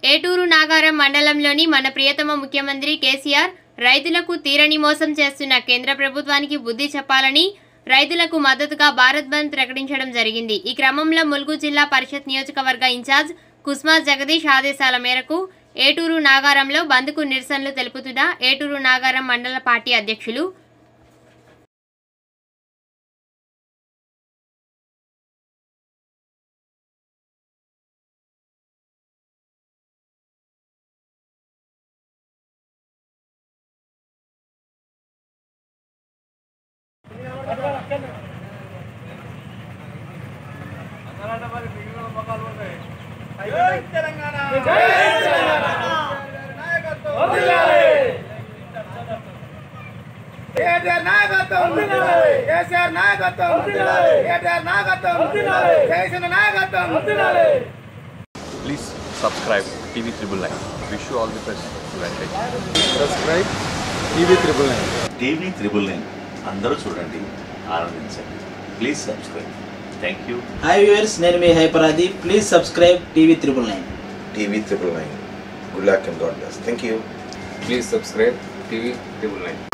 ఏటూరు నాగారం మండలంలోని మన ప్రియతమ ముఖ్యమంత్రి కేసీఆర్ రైతులకు తీరని మోసం చేస్తున్న కేంద్ర ప్రభుత్వానికి బుద్ధి చెప్పాలని రైతులకు మద్దతుగా భారత్ బంద్ ప్రకటించడం జరిగింది ఈ క్రమంలో ములుగు జిల్లా పరిషత్ నియోజకవర్గ ఇన్ఛార్జ్ కుస్మా జగదీష్ ఆదేశాల మేరకు ఏటూరు నాగారంలో బంద్కు నిరసనలు తెలుపుతున్న ఏటూరు నాగారం మండల పార్టీ అధ్యక్షులు జై తెలంగాణ కేటీఆర్ నాయకత్వం కేసీఆర్ నాయకత్వం కేటీఆర్ నాయకత్వం జయచంద్ర నాయకత్వం Please subscribe TV Triple Nine. Wish you all the best. Advantage. Subscribe TV triple nine TV triple nine అందరూ చూడండి ఆనందించండి please subscribe thank you hi viewers నేను మీ హైపరాది please subscribe TV triple nine TV triple nine. Good luck and God bless. Thank you. Please subscribe TV triple nine